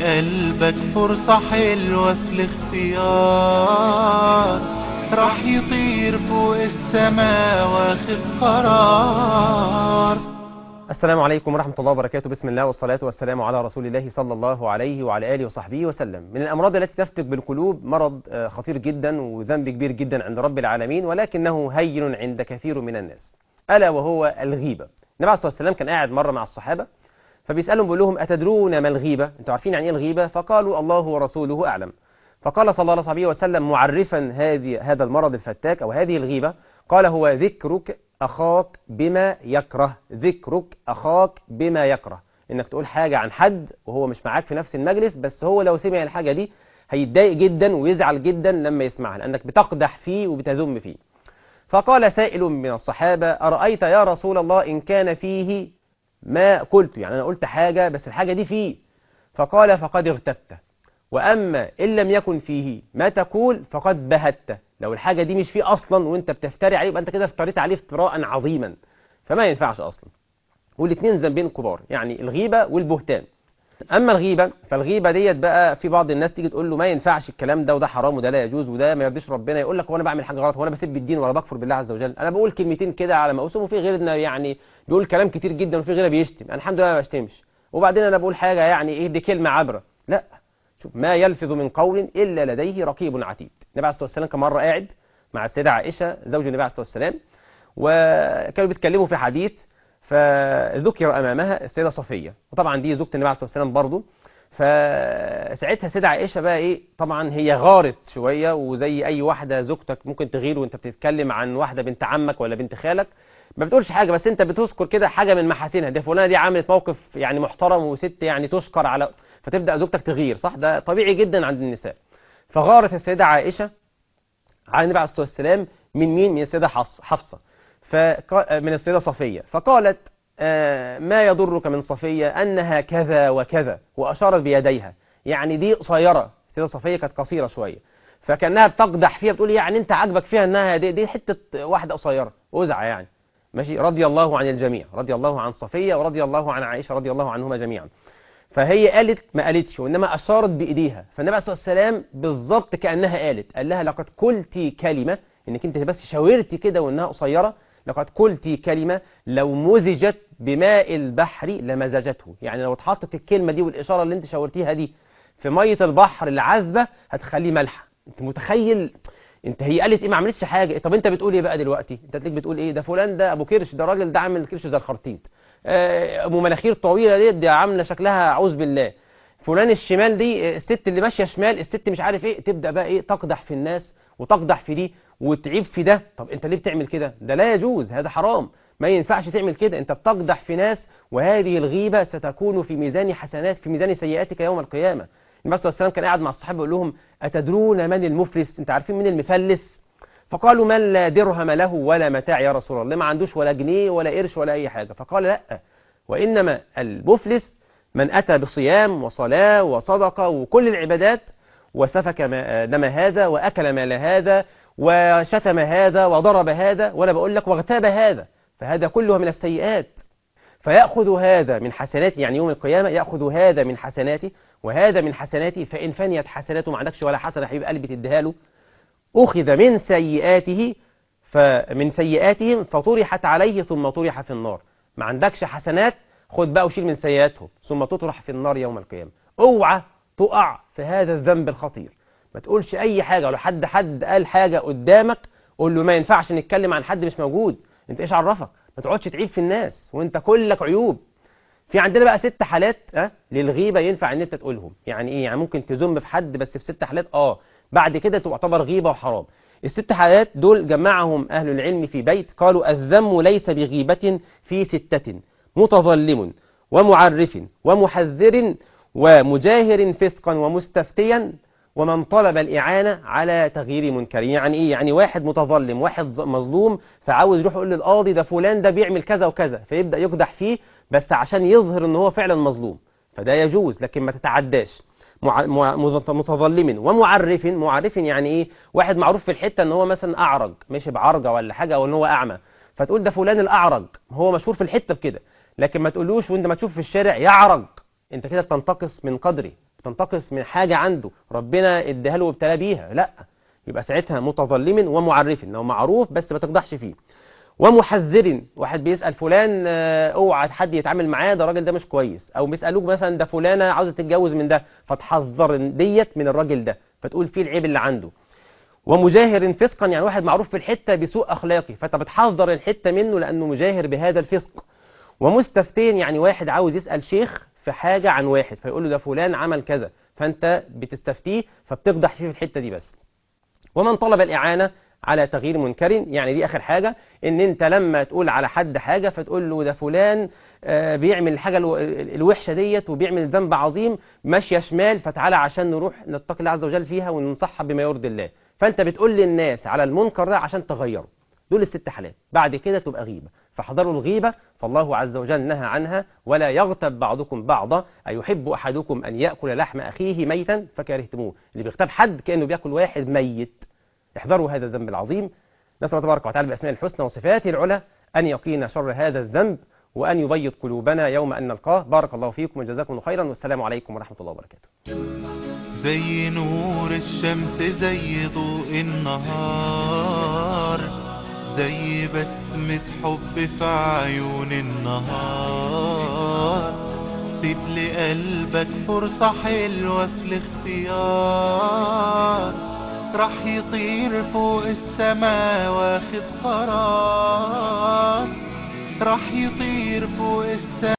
قلبك فرصة حلوة في الاختيار راح يطير فوق السماء واخد قرار السلام عليكم ورحمة الله وبركاته بسم الله والصلاة والسلام على رسول الله صلى الله عليه وعلى آله وصحبه وسلم من الأمراض التي تفتك بالقلوب مرض آه، خطير جدا وذنب كبير جدا عند رب العالمين ولكنه هين عند كثير من الناس ألا وهو الغيبة النبي عليه الصلاة والسلام كان قاعد مرة مع الصحابة فبيسألهم بيقول لهم أتدرون ما الغيبة أنتوا عارفين يعني إيه الغيبة فقالوا الله ورسوله أعلم فقال صلى الله عليه وسلم معرفا هذه هذا المرض الفتاك أو هذه الغيبة قال هو ذكرك أخاك بما يكره ذكرك أخاك بما يكره إنك تقول حاجة عن حد وهو مش معاك في نفس المجلس بس هو لو سمع الحاجة دي هيتضايق جدا ويزعل جدا لما يسمعها لأنك بتقدح فيه وبتذم فيه فقال سائل من الصحابة أرأيت يا رسول الله إن كان فيه ما قلت يعني أنا قلت حاجة بس الحاجة دي فيه فقال فقد اغتبت وأما إن لم يكن فيه ما تقول فقد بهت لو الحاجة دي مش فيه أصلا وانت بتفتري عليه يبقى انت كده افتريت عليه افتراء عظيما فما ينفعش أصلا والاثنين ذنبين كبار يعني الغيبة والبهتان أما الغيبة فالغيبة ديت بقى في بعض الناس تيجي تقول له ما ينفعش الكلام ده وده حرام وده لا يجوز وده ما يرضيش ربنا يقول لك هو انا بعمل حاجة غلط هو انا بسب الدين ولا بكفر بالله عز وجل انا بقول كلمتين كده على مقسوم وفي غيرنا يعني بيقول كلام كتير جدا وفي غيرنا بيشتم أنا الحمد لله ما بشتمش وبعدين انا بقول حاجة يعني ايه دي كلمة عبرة لا شوف ما يلفظ من قول إلا لديه رقيب عتيد النبي عليه الصلاة والسلام كان مرة قاعد مع السيدة عائشة زوج النبي عليه الصلاة والسلام وكانوا بيتكلموا في حديث فذكر أمامها السيدة صفية وطبعا دي زوجة النبي عليه الصلاة والسلام برضه فساعتها السيدة عائشة بقى ايه طبعا هي غارت شوية وزي اي واحدة زوجتك ممكن تغير وانت بتتكلم عن واحدة بنت عمك ولا بنت خالك ما بتقولش حاجة بس انت بتذكر كده حاجة من محاسنها دي فلانة دي عملت موقف يعني محترم وست يعني تشكر على فتبدأ زوجتك تغير صح ده طبيعي جدا عند النساء فغارت السيدة عائشة على النبي عليه الصلاة والسلام من مين من السيدة حفصة من السيدة صفية فقالت آه ما يضرك من صفية أنها كذا وكذا وأشارت بيديها يعني دي قصيرة السيدة صفية كانت قصيرة شوية فكأنها بتقدح فيها بتقول يعني انت عاجبك فيها انها دي, دي حتة واحدة قصيرة وزعة يعني ماشي رضي الله عن الجميع رضي الله عن صفية ورضي الله عن عائشة رضي الله عنهما جميعا فهي قالت ما قالتش وإنما أشارت بإيديها فالنبي عليه الصلاة والسلام بالظبط كأنها قالت قال لها لقد قلتي كلمة إنك أنت بس شاورتي كده وإنها قصيرة لقد قلتي كلمة لو مزجت بماء البحر لمزجته يعني لو اتحطت الكلمة دي والإشارة اللي أنت شاورتيها دي في مية البحر العذبة هتخليه ملحة أنت متخيل انت هي قالت ايه ما عملتش حاجه طب انت بتقول ايه بقى دلوقتي انت تلاقيك بتقول ايه ده فلان ده ابو كرش ده راجل ده عامل كرش زي الخرطيط ابو مناخير طويله دي دي عامله شكلها اعوذ بالله فلان الشمال دي الست اللي ماشيه شمال الست مش عارف ايه تبدا بقى ايه تقدح في الناس وتقدح في دي وتعيب في ده طب انت ليه بتعمل كده ده لا يجوز هذا حرام ما ينفعش تعمل كده انت بتقدح في ناس وهذه الغيبه ستكون في ميزان حسنات في ميزان سيئاتك يوم القيامه النبي صلى الله عليه وسلم كان قاعد مع الصحابه يقول لهم اتدرون من المفلس انت عارفين مين المفلس فقالوا من لا درهم له ولا متاع يا رسول الله ما عندوش ولا جنيه ولا قرش ولا اي حاجه فقال لا وإنما المفلس من أتى بصيام وصلاة وصدقة وكل العبادات وسفك دم هذا وأكل مال هذا وشتم هذا وضرب هذا ولا بقول لك واغتاب هذا فهذا كله من السيئات فيأخذ هذا من حسناتي يعني يوم القيامة يأخذ هذا من حسناتي وهذا من حسناتي فإن فنيت حسناته ما عندكش ولا حسنة حبيب قلبي تديها له أخذ من سيئاته فمن سيئاتهم فطرحت عليه ثم طرح في النار ما عندكش حسنات خد بقى وشيل من سيئاتهم ثم تطرح في النار يوم القيامة اوعى تقع في هذا الذنب الخطير ما تقولش اي حاجة لو حد حد قال حاجة قدامك قول له ما ينفعش نتكلم عن حد مش موجود انت ايش عرفك ما تقعدش تعيب في الناس وانت كلك عيوب في عندنا بقى ست حالات اه للغيبة ينفع ان انت تقولهم يعني ايه يعني ممكن تذم في حد بس في ست حالات اه بعد كده تعتبر غيبة وحرام الست حالات دول جمعهم أهل العلم في بيت قالوا الذم ليس بغيبة في ستة متظلم ومعرف ومحذر ومجاهر فسقا ومستفتيا ومن طلب الإعانة على تغيير منكر يعني إيه يعني واحد متظلم واحد مظلوم فعاوز يروح يقول للقاضي ده فلان ده بيعمل كذا وكذا فيبدأ يقدح فيه بس عشان يظهر ان هو فعلا مظلوم فده يجوز لكن ما تتعداش مع... مع... متظلم ومعرف معرف يعني ايه واحد معروف في الحتة ان هو مثلا اعرج ماشي بعرجة ولا حاجة او ان هو اعمى فتقول ده فلان الاعرج هو مشهور في الحتة بكده لكن ما تقولوش وانت ما تشوف في الشارع يعرج انت كده بتنتقص من قدري تنتقص من حاجة عنده ربنا اداها له وابتلاه بيها لا يبقى ساعتها متظلم ومعرف انه معروف بس ما تقدحش فيه ومحذر واحد بيسأل فلان آه، اوعى حد يتعامل معاه ده الراجل ده مش كويس او بيسألوك مثلا ده فلانة عاوزة تتجوز من ده فتحذر ديت من الراجل ده فتقول فيه العيب اللي عنده ومجاهر فسقا يعني واحد معروف في الحتة بسوء أخلاقي فأنت بتحذر الحتة منه لأنه مجاهر بهذا الفسق ومستفتين يعني واحد عاوز يسأل شيخ في حاجة عن واحد فيقول له ده فلان عمل كذا فأنت بتستفتيه فبتقدح فيه في الحتة دي بس ومن طلب الإعانة على تغيير منكر يعني دي آخر حاجة إن أنت لما تقول على حد حاجة فتقول له ده فلان آه، بيعمل الحاجة الو- الوحشة ديت وبيعمل ذنب عظيم ماشية شمال فتعالى عشان نروح نتقي الله عز وجل فيها وننصحها بما يرضي الله فأنت بتقول للناس على المنكر ده عشان تغيره دول الست حالات بعد كده تبقى غيبة فاحذروا الغيبة فالله عز وجل نهى عنها ولا يغتب بعضكم بعضا أيحب أحدكم أن يأكل لحم أخيه ميتا فكرهتموه اللي بيغتاب حد كأنه بيأكل واحد ميت احذروا هذا الذنب العظيم نسأل الله تبارك وتعالى بأسماء الحسنى وصفاته العلى أن يقينا شر هذا الذنب وأن يبيض قلوبنا يوم أن نلقاه بارك الله فيكم وجزاكم الله خيرا والسلام عليكم ورحمة الله وبركاته زي نور الشمس زي ضوء النهار زي بسمة حب في عيون النهار سيب لقلبك فرصة حلوة في الاختيار راح يطير فوق السما واخد قرار راح يطير فوق السما